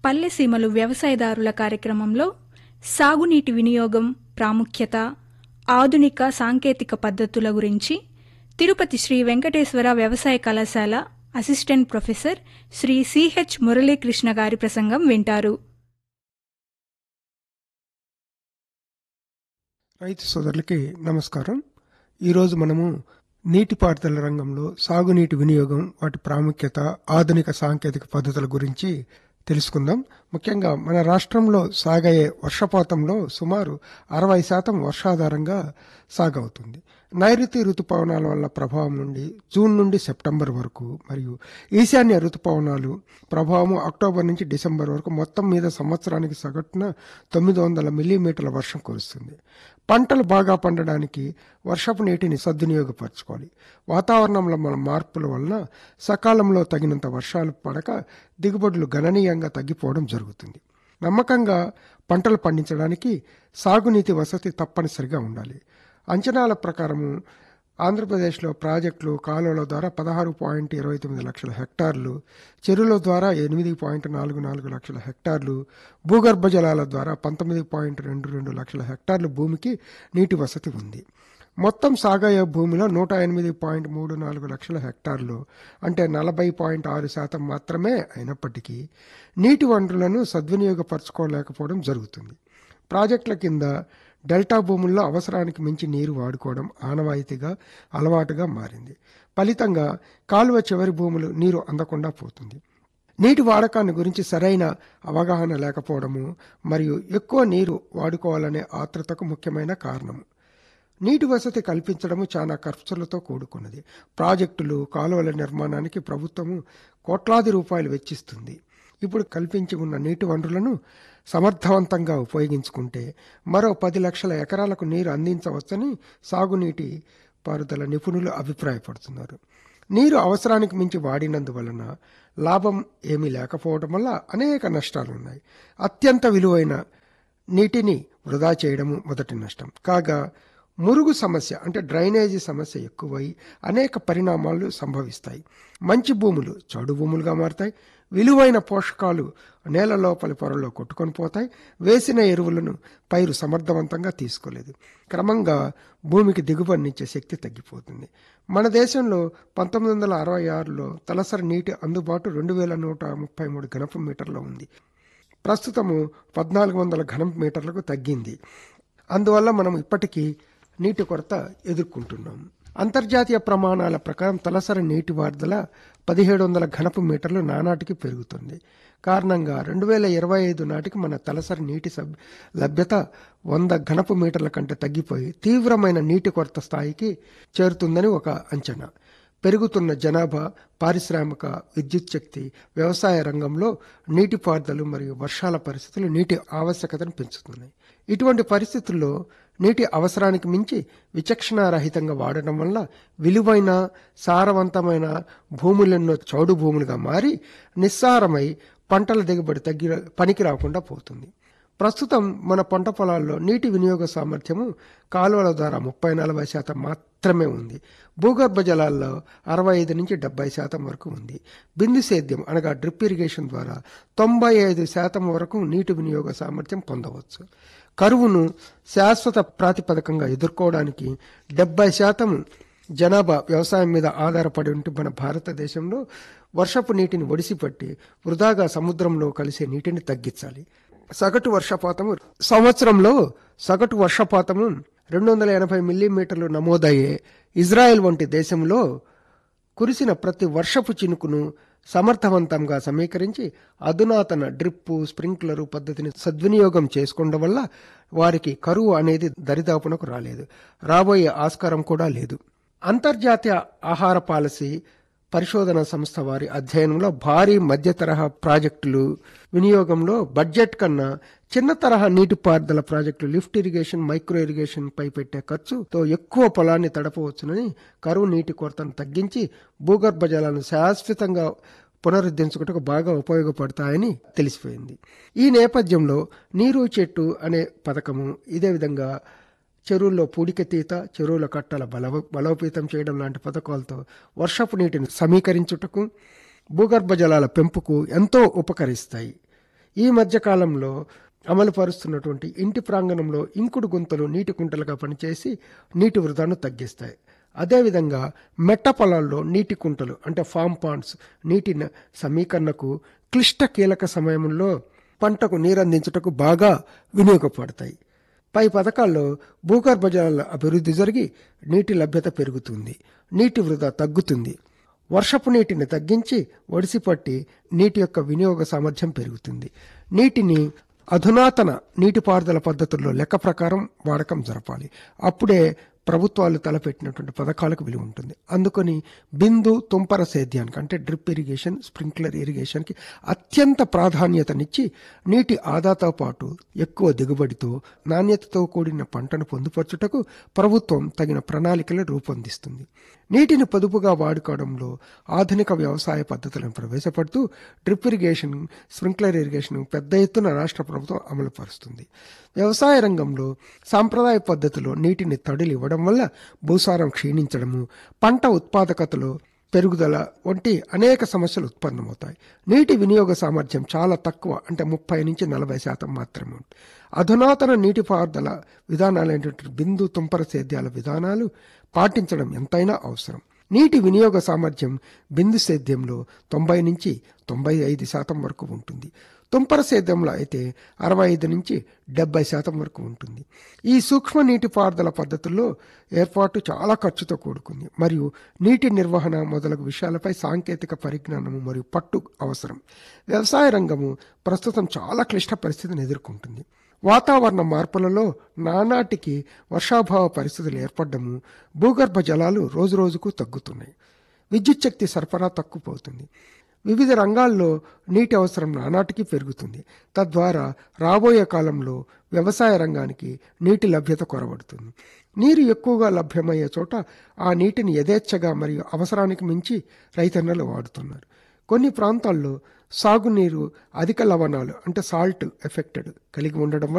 పల్లెసీమలు వ్యవసాయదారుల కార్యక్రమంలో సాగునీటి వినియోగం ప్రాముఖ్యత ఆధునిక సాంకేతిక పద్ధతుల గురించి తిరుపతి శ్రీ వెంకటేశ్వర వ్యవసాయ కళాశాల assistant professor Sri CH Muralikrishna గారి ప్రసంగం వింటారు రైతు సోదరులకి నమస్కారం ఈరోజు మనము నీటిపారుదల రంగంలో సాగునీటి వినియోగం వాటి ప్రాముఖ్యత ఆధునిక సాంకేతిక పద్ధతుల గురించి తెలుసుకుందాం ముఖ్యంగా మన రాష్ట్రంలో సాగయ్యే వర్షపాతంలో సుమారు అరవై శాతం వర్షాధారంగా సాగవుతుంది నైరుతి ఋతుపవనాల వల్ల ప్రభావం నుండి జూన్ నుండి సెప్టెంబర్ వరకు మరియు ఈశాన్య ఋతుపవనాలు ప్రభావం అక్టోబర్ నుంచి డిసెంబర్ వరకు మొత్తం మీద సంవత్సరానికి సగటున తొమ్మిది వందల మిల్లీమీటర్ల వర్షం కురుస్తుంది పంటలు బాగా పండడానికి వర్షపు నీటిని సద్వినియోగపరచుకోవాలి వాతావరణంలో మన మార్పుల వలన సకాలంలో తగినంత వర్షాలు పడక దిగుబడులు గణనీయంగా తగ్గిపోవడం జరుగుతుంది నమ్మకంగా పంటలు పండించడానికి సాగునీటి వసతి తప్పనిసరిగా ఉండాలి అంచనాల ప్రకారము ఆంధ్రప్రదేశ్లో ప్రాజెక్టులు కాలువల ద్వారా పదహారు పాయింట్ ఇరవై తొమ్మిది లక్షల హెక్టార్లు చెరువుల ద్వారా ఎనిమిది పాయింట్ నాలుగు నాలుగు లక్షల హెక్టార్లు భూగర్భ జలాల ద్వారా పంతొమ్మిది పాయింట్ రెండు రెండు లక్షల హెక్టార్లు భూమికి నీటి వసతి ఉంది మొత్తం సాగయ్యే భూమిలో నూట ఎనిమిది పాయింట్ మూడు నాలుగు లక్షల హెక్టార్లు అంటే నలభై పాయింట్ ఆరు శాతం మాత్రమే అయినప్పటికీ నీటి వనరులను సద్వినియోగపరచుకోలేకపోవడం జరుగుతుంది ప్రాజెక్టుల కింద డెల్టా భూముల్లో అవసరానికి మించి నీరు వాడుకోవడం ఆనవాయితీగా అలవాటుగా మారింది ఫలితంగా కాలువ చివరి భూములు నీరు అందకుండా పోతుంది నీటి వాడకాన్ని గురించి సరైన అవగాహన లేకపోవడము మరియు ఎక్కువ నీరు వాడుకోవాలనే ఆత్రతకు ముఖ్యమైన కారణము నీటి వసతి కల్పించడము చాలా ఖర్చులతో కూడుకున్నది ప్రాజెక్టులు కాలువల నిర్మాణానికి ప్రభుత్వము కోట్లాది రూపాయలు వెచ్చిస్తుంది ఇప్పుడు కల్పించి ఉన్న నీటి వనరులను సమర్థవంతంగా ఉపయోగించుకుంటే మరో పది లక్షల ఎకరాలకు నీరు అందించవచ్చని సాగునీటి పారుదల నిపుణులు అభిప్రాయపడుతున్నారు నీరు అవసరానికి మించి వాడినందువలన లాభం ఏమీ లేకపోవడం వల్ల అనేక నష్టాలు ఉన్నాయి అత్యంత విలువైన నీటిని వృధా చేయడము మొదటి నష్టం కాగా మురుగు సమస్య అంటే డ్రైనేజీ సమస్య ఎక్కువై అనేక పరిణామాలు సంభవిస్తాయి మంచి భూములు చెడు భూములుగా మారుతాయి విలువైన పోషకాలు నేల లోపలి పొరల్లో కొట్టుకొని పోతాయి వేసిన ఎరువులను పైరు సమర్థవంతంగా తీసుకోలేదు క్రమంగా భూమికి దిగుబడినిచ్చే శక్తి తగ్గిపోతుంది మన దేశంలో పంతొమ్మిది వందల అరవై ఆరులో తలసరి నీటి అందుబాటు రెండు వేల నూట ముప్పై మూడు ఘనపు మీటర్లో ఉంది ప్రస్తుతము పద్నాలుగు వందల ఘనపు మీటర్లకు తగ్గింది అందువల్ల మనం ఇప్పటికీ నీటి కొరత ఎదుర్కొంటున్నాం అంతర్జాతీయ ప్రమాణాల ప్రకారం తలసరి నీటి వార్దల పదిహేడు వందల ఘనపు మీటర్లు నానాటికి పెరుగుతుంది కారణంగా రెండు వేల ఇరవై ఐదు నాటికి మన తలసరి నీటి సబ్ లభ్యత వంద ఘనపు మీటర్ల కంటే తగ్గిపోయి తీవ్రమైన నీటి కొరత స్థాయికి చేరుతుందని ఒక అంచనా పెరుగుతున్న జనాభా పారిశ్రామిక విద్యుత్ శక్తి వ్యవసాయ రంగంలో నీటిపారుదల మరియు వర్షాల పరిస్థితులు నీటి ఆవశ్యకతను పెంచుతున్నాయి ఇటువంటి పరిస్థితుల్లో నీటి అవసరానికి మించి విచక్షణారహితంగా వాడటం వల్ల విలువైన సారవంతమైన భూములెన్నో చౌడు భూములుగా మారి నిస్సారమై పంటల దిగుబడి తగ్గి పనికి రాకుండా పోతుంది ప్రస్తుతం మన పంట పొలాల్లో నీటి వినియోగ సామర్థ్యము కాలువల ద్వారా ముప్పై నలభై శాతం మాత్రమే ఉంది భూగర్భ జలాల్లో అరవై ఐదు నుంచి డెబ్బై శాతం వరకు ఉంది బిందు సేద్యం అనగా డ్రిప్ ఇరిగేషన్ ద్వారా తొంభై ఐదు శాతం వరకు నీటి వినియోగ సామర్థ్యం పొందవచ్చు కరువును శాశ్వత ప్రాతిపదికంగా ఎదుర్కోవడానికి డెబ్బై శాతం జనాభా వ్యవసాయం మీద ఆధారపడి ఉంటే మన భారతదేశంలో వర్షపు నీటిని ఒడిసిపట్టి వృధాగా సముద్రంలో కలిసే నీటిని తగ్గించాలి సగటు వర్షపాతము సంవత్సరంలో సగటు వర్షపాతము రెండు వందల ఎనభై మిల్లీమీటర్లు నమోదయ్యే ఇజ్రాయెల్ వంటి దేశంలో కురిసిన ప్రతి వర్షపు చినుకును సమర్థవంతంగా సమీకరించి అధునాతన డ్రిప్పు స్ప్రింక్లరు పద్ధతిని సద్వినియోగం చేసుకోవడం వల్ల వారికి కరువు అనేది దరిదాపునకు రాలేదు రాబోయే ఆస్కారం కూడా లేదు అంతర్జాతీయ ఆహార పాలసీ పరిశోధన సంస్థ వారి అధ్యయనంలో భారీ మధ్య తరహా ప్రాజెక్టులు వినియోగంలో బడ్జెట్ కన్నా చిన్న తరహా నీటిపారుదల ప్రాజెక్టులు లిఫ్ట్ ఇరిగేషన్ మైక్రో ఇరిగేషన్ పై పెట్టే ఖర్చుతో ఎక్కువ పొలాన్ని తడపవచ్చునని కరువు నీటి కొరతను తగ్గించి భూగర్భ జలాలను శాశ్వతంగా పునరుద్ధరించుటకు బాగా ఉపయోగపడతాయని తెలిసిపోయింది ఈ నేపథ్యంలో నీరు చెట్టు అనే పథకము ఇదే విధంగా చెరువుల్లో పూడికతీత చెరువుల కట్టల బల బలోపేతం చేయడం లాంటి పథకాలతో వర్షపు నీటిని సమీకరించుటకు భూగర్భ జలాల పెంపుకు ఎంతో ఉపకరిస్తాయి ఈ మధ్య కాలంలో అమలు పరుస్తున్నటువంటి ఇంటి ప్రాంగణంలో ఇంకుడు గుంతలు నీటి కుంటలుగా పనిచేసి నీటి వృధాను తగ్గిస్తాయి అదేవిధంగా మెట్ట పొలాల్లో నీటి కుంటలు అంటే ఫామ్ పాండ్స్ నీటి న- సమీకరణకు క్లిష్ట కీలక సమయంలో పంటకు నీరందించుటకు బాగా వినియోగపడతాయి పై పథకాల్లో భూగర్భ జలాల అభివృద్ధి జరిగి నీటి లభ్యత పెరుగుతుంది నీటి వృధా తగ్గుతుంది వర్షపు నీటిని తగ్గించి ఒడిసిపట్టి నీటి యొక్క వినియోగ సామర్థ్యం పెరుగుతుంది నీటిని అధునాతన నీటిపారుదల పద్ధతుల్లో లెక్క ప్రకారం వాడకం జరపాలి అప్పుడే ప్రభుత్వాలు తలపెట్టినటువంటి పథకాలకు విలువ ఉంటుంది అందుకని బిందు తుంపర సేద్యానికి అంటే డ్రిప్ ఇరిగేషన్ స్ప్రింక్లర్ ఇరిగేషన్కి అత్యంత ప్రాధాన్యతనిచ్చి నీటి ఆదాతో పాటు ఎక్కువ దిగుబడితో నాణ్యతతో కూడిన పంటను పొందుపరచుటకు ప్రభుత్వం తగిన ప్రణాళికలు రూపొందిస్తుంది నీటిని పొదుపుగా వాడుకోవడంలో ఆధునిక వ్యవసాయ పద్ధతులను ప్రవేశపెడుతూ డ్రిప్ ఇరిగేషన్ స్ప్రింక్లర్ ఇరిగేషన్ పెద్ద ఎత్తున రాష్ట్ర ప్రభుత్వం అమలు పరుస్తుంది వ్యవసాయ రంగంలో సాంప్రదాయ పద్ధతిలో నీటిని తడులు ఇవ్వడం వల్ల భూసారం క్షీణించడము పంట ఉత్పాదకతలో పెరుగుదల వంటి అనేక సమస్యలు ఉత్పన్నమవుతాయి నీటి వినియోగ సామర్థ్యం చాలా తక్కువ అంటే ముప్పై నుంచి నలభై శాతం మాత్రమే ఉంటుంది అధునాతన నీటిపారుదల విధానాలైనటువంటి బిందు తుంపర సేద్యాల విధానాలు పాటించడం ఎంతైనా అవసరం నీటి వినియోగ సామర్థ్యం బిందు సేద్యంలో తొంభై నుంచి తొంభై ఐదు శాతం వరకు ఉంటుంది తుంపర సేద్యంలో అయితే అరవై ఐదు నుంచి డెబ్బై శాతం వరకు ఉంటుంది ఈ సూక్ష్మ నీటిపారుదల పద్ధతుల్లో ఏర్పాటు చాలా ఖర్చుతో కూడుకుంది మరియు నీటి నిర్వహణ మొదలగు విషయాలపై సాంకేతిక పరిజ్ఞానము మరియు పట్టు అవసరం వ్యవసాయ రంగము ప్రస్తుతం చాలా క్లిష్ట పరిస్థితిని ఎదుర్కొంటుంది వాతావరణ మార్పులలో నానాటికి వర్షాభావ పరిస్థితులు ఏర్పడము భూగర్భ జలాలు రోజురోజుకు తగ్గుతున్నాయి విద్యుత్ శక్తి సరఫరా తక్కువవుతుంది వివిధ రంగాల్లో నీటి అవసరం నానాటికి పెరుగుతుంది తద్వారా రాబోయే కాలంలో వ్యవసాయ రంగానికి నీటి లభ్యత కొరబడుతుంది నీరు ఎక్కువగా లభ్యమయ్యే చోట ఆ నీటిని యథేచ్ఛగా మరియు అవసరానికి మించి రైతన్నలు వాడుతున్నారు కొన్ని ప్రాంతాల్లో సాగునీరు అధిక లవణాలు అంటే సాల్ట్ ఎఫెక్టెడ్ కలిగి ఉండడం వల్ల